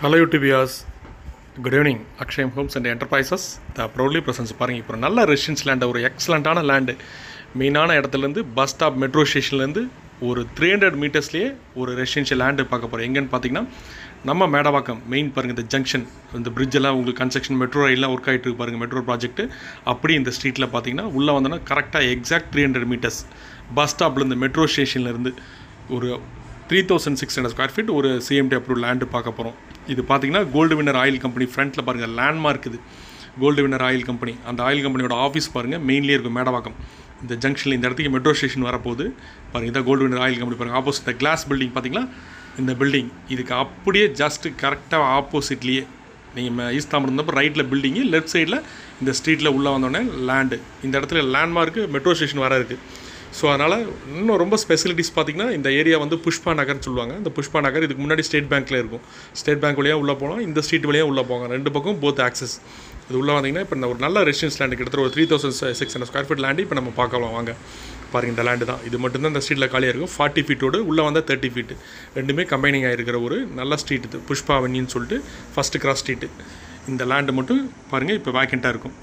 hello யூடிபியாஸ் good evening Akshayam homes and enterprises the proudly presents பாருங்கள் இப்போ நல்ல ரெசிடென்ஸ் லேண்டு ஒரு எக்ஸலண்ட்டான லேண்டு மெயினான இடத்துலேருந்து பஸ் ஸ்டாப் மெட்ரோ ஸ்டேஷன்லேருந்து ஒரு த்ரீ ஹண்ட்ரட் மீட்டர்ஸ்லேயே ஒரு ரெசிடென்ஷியல் லேண்டு பார்க்க போகிறோம் எங்கன்னு பார்த்தீங்கன்னா நம்ம மேடவாக்கம் மெயின் பாருங்கள் இந்த ஜங்ஷன் இந்த bridge எல்லாம் உங்களுக்கு கன்ஸ்ட்ரக்ஷன் மெட்ரோ ரயிலாம் ஒர்க் ஆகிட்டு இருக்கு பாருங்கள் மெட்ரோ ப்ராஜெக்ட் அப்படி இந்த ஸ்ட்ரீட்டில் பார்த்தீங்கன்னா உள்ளே வந்தோன்னா கரெக்டாக exact three hundred metres bus ஸ்டாப்லேருந்து மெட்ரோ ஸ்டேஷன்லேருந்து ஒரு three thousand six hundred square feet ஒரு சிஎம்டி அப்ரூவ் லேண்டு பார்க்க போகிறோம் இது பார்த்தீங்கன்னா கோல்டு வின்னர் ஆயில் கம்பெனி ஃப்ரண்ட்டில் பாருங்கள் லேண்ட்மார்க் இது கோல்டு வின்னர் ஆயில் கம்பெனி அந்த ஆயில் கம்பெனியோட ஆஃபீஸ் பாருங்கள் மெயின்லேயே இருக்கும் மேடவாக்கம் இந்த ஜங்ஷனில் இந்த இடத்துக்கு மெட்ரோ ஸ்டேஷன் வரப்போகுது பாருங்கள் இதான் கோல்டு வின்னர் ஆயில் கம்பெனி பாருங்கள் ஆப்போசிட் இந்த கிளாஸ் பில்டிங் பார்த்தீங்களா இந்த பில்டிங் இதுக்கு அப்படியே ஜஸ்ட் கரெக்டாக ஆப்போசிட்லேயே நீங்கள் ஈஸ்ட் தாம்பரம் இருந்தப்போ ரைட்டில் பில்டிங்கு லெஃப்ட் சைடில் இந்த ஸ்ட்ரீட்டில் உள்ளே வந்தோடனே லேண்டு இந்த இடத்துல லேண்ட்மார்க்கு மெட்ரோ ஸ்டேஷன் வர இருக்குது ஸோ அதனால் இன்னும் ரொம்ப ஸ்பெசிலிட்டிஸ் பார்த்தீங்கன்னா இந்த ஏரியா வந்து புஷ்பா நகர்னு சொல்லுவாங்க இந்த புஷ்பா நகர் இதுக்கு முன்னாடி ஸ்டேட் பேங்க்கில் இருக்கும் ஸ்டேட் பேங்க் வழியாக உள்ளே போகலாம் இந்த ஸ்ட்ரீட் வழியாக உள்ளே போங்க ரெண்டு பக்கம் போத் ஆக்சஸ் இது உள்ளே வந்தீங்கன்னா இப்போ இந்த ஒரு நல்ல ரெசிடென்ஸ் லேண்டு கிட்டத்தட்ட ஒரு three thousand six hundred square feet land இப்போ நம்ம பார்க்கலாம் வாங்க பாருங்க இந்த லேண்டு தான் இது மட்டும்தான் இந்த ஸ்ட்ரீட்டில் காலியாக இருக்கும் ஃபார்ட்டி ஃபீட்டோடு உள்ளே வந்தால் தேர்ட்டி ஃபீட்டு ரெண்டுமே கம்பைனிங் ஆகிருக்கிற ஒரு நல்ல ஸ்ட்ரீட் இது புஷ்பா அவனின்னு சொல்லிட்டு ஃபஸ்ட்டு கிராஸ் ஸ்ட்ரீட்டு இந்த லேண்டு மட்டும் பாருங்கள் இப்போ வேக்கண்ட்டாக இருக்கும்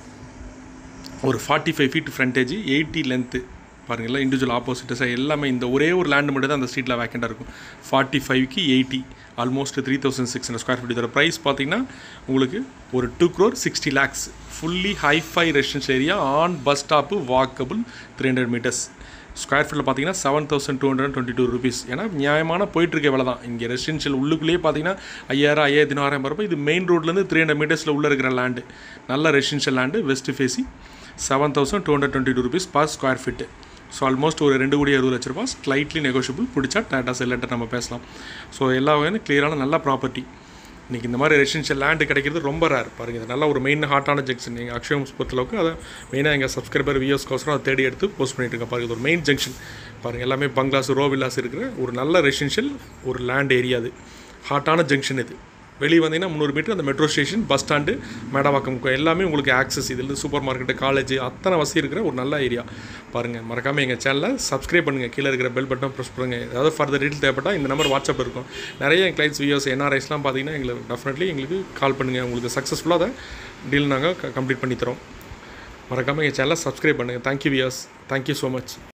ஒரு forty five feet frontage eighty length பாருங்கள் எல்லாம் இண்டிவிஜுவல் ஆப்போசிட்டஸாக எல்லாமே இந்த ஒரே ஒரு லேண்டு மட்டும் தான் அந்த ஸ்ட்ரீட்டில் வேக்கண்டாக இருக்கும் ஃபார்ட்டி ஃபைவ்க்கு eighty almost three thousand six hundred square feet இதோட ப்ரைஸ் பார்த்தீங்கன்னா உங்களுக்கு ஒரு two crore sixty lakhs fully hi-fi residential area on bus stop walkable three hundred metres square ஃபீட்டில் பார்த்தீங்கன்னா seven thousand two hundred twenty two rupees ஏன்னா நியாயமான போயிட்டுருக்க வேலை தான் இங்கே ரெசிடென்ஷியல் உள்ளுக்குள்ளேயே பார்த்தீங்கன்னா ஐயாயிரம் ஐயாயிரத்தி நாலாயிரம் ரூபாய் இது மெயின் ரோட்லேருந்து த்ரீ ஹண்ட்ரட் மீட்டர்ஸில் உள்ளே இருக்கிற லேண்டு நல்ல residential land west facing seven thousand two hundred twenty two rupees per square feet so almost ஒரு ரெண்டு கோடி அறுபது லட்ச ரூபா ஸ்லைட்லி நெகோஷியபிள் பிடிச்சா டாட்டா செல்லட்ட நம்ம பேசலாம் ஸோ எல்லா வகையும் கிளியரான நல்ல ப்ராப்பர்ட்டி இன்றைக்கி இந்த மாதிரி ரெசிடென்ஷியல் லேண்டு கிடைக்கிறது ரொம்ப ரேர் பாருங்கள் இது நல்ல ஒரு மெயின் ஹாட்டான ஜங்ஷன் நீங்கள் அக்ஷயம் பொறுத்தளவுக்கு அதை மெயினாக எங்கள் சப்ஸ்கிரைபர் வியூஸ்க்கோசரம் அதை தேடி எடுத்து போஸ்ட் பண்ணிட்டு இருக்கேன் பாருங்கள் இது ஒரு மெயின் ஜங்ஷன் பாருங்கள் எல்லாமே பங்களாஸ் ரோ வில்லாஸ் இருக்கிற ஒரு நல்ல ரெசிடென்ஷியல் ஒரு லேண்ட் ஏரியா அது ஹாட்டான ஜங்ஷன் இது வெளியே வந்தீங்கன்னா முந்நூறு மீட்டர் அந்த metro station bus stand Medavakkam எல்லாமே உங்களுக்கு ஆக்சஸ் இதுலேருந்து சூப்பர் மார்க்கெட்டு காலேஜ் அத்தனை வசதி இருக்கிற ஒரு நல்ல ஏரியா பாருங்கள் மறக்காமல் எங்கள் சேனலை சப்ஸ்கிரைப் பண்ணுங்கள் கீழே இருக்கிற பெல் பட்டன் ப்ரெஸ் பண்ணுங்கள் ஏதாவது ஃபர்தர் டீட்டெயில் தேவைப்பட்டால் இந்த நம்பர் வாட்ஸ்அப் இருக்கும் நிறைய என் கிளைண்ட்ஸ் வியூஸ் என்ஆர்ஐஸ்லாம் பார்த்தீங்கன்னா எங்களுக்கு டெஃபினெட்லி எங்களுக்கு கால் பண்ணுங்கள் உங்களுக்கு சக்ஸஸ்ஃபுல்லாக அதை டீல் நாங்கள் கம்ப்ளீட் பண்ணி தரோம் மறக்காமல் எங்கள் சேனலை சப்ஸ்கிரைப் பண்ணுங்கள் thank you viewers thank you so much